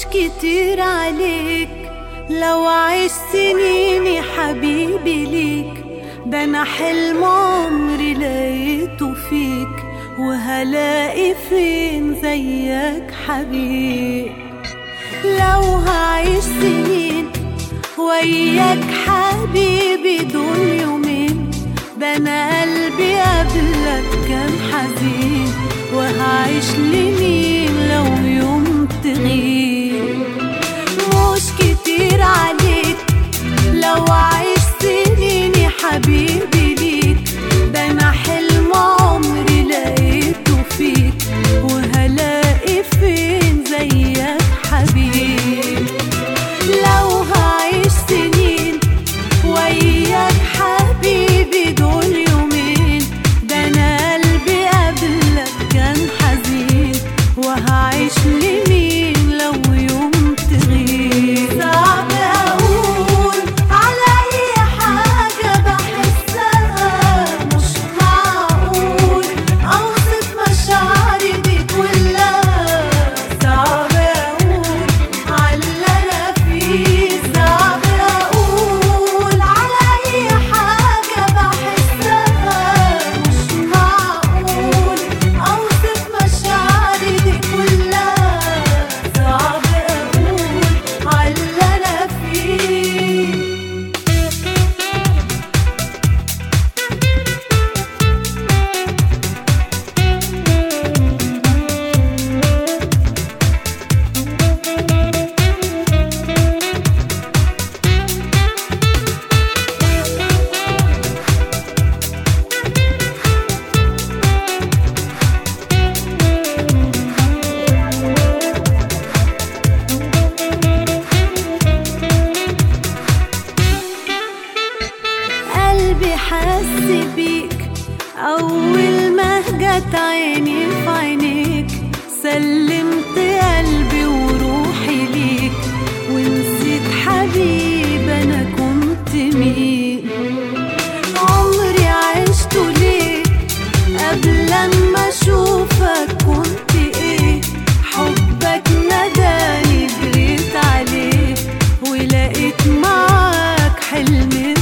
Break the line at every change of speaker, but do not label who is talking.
كتير عليك لو عيش سنيني حبيبي ليك ده انا حلم عمري لقيته فيك وهلاقي فين زيك حبيب لو هعيش سنين وياك حبيبي دول يومين ده انا قلبي قبلك كان حزين وهعيش لمين لو يوم تغيب مش كتير عليك لو عيش سنيني حبيبي ليك ده انا حلم عمري لقيته فيك وهلاقي فين زيك حبيب لو هعيش سنين وياك حبيبي دول يومين ده انا قلبي قبلك كان حزين وهعيش لمين لو يوم تغيب صعب اقول على اي حاجة بحسها مش معقول اوصف مشاعري دي كلها صعب اقول على اللي انا فيه صعب اقول على اي حاجة بحسها مش معقول اوصف مشاعري دي كلها صعب اقول على اللي انا فيه قلبي حس بيك أول ما جت عيني في عينيك سلمت قلبي وروحي ليك ونسيت حبيب أنا كنت مين عمري عشته ليه قبل ما أشوفك كنت إيه حبك نداني جريت عليه ولقيت معاك حلم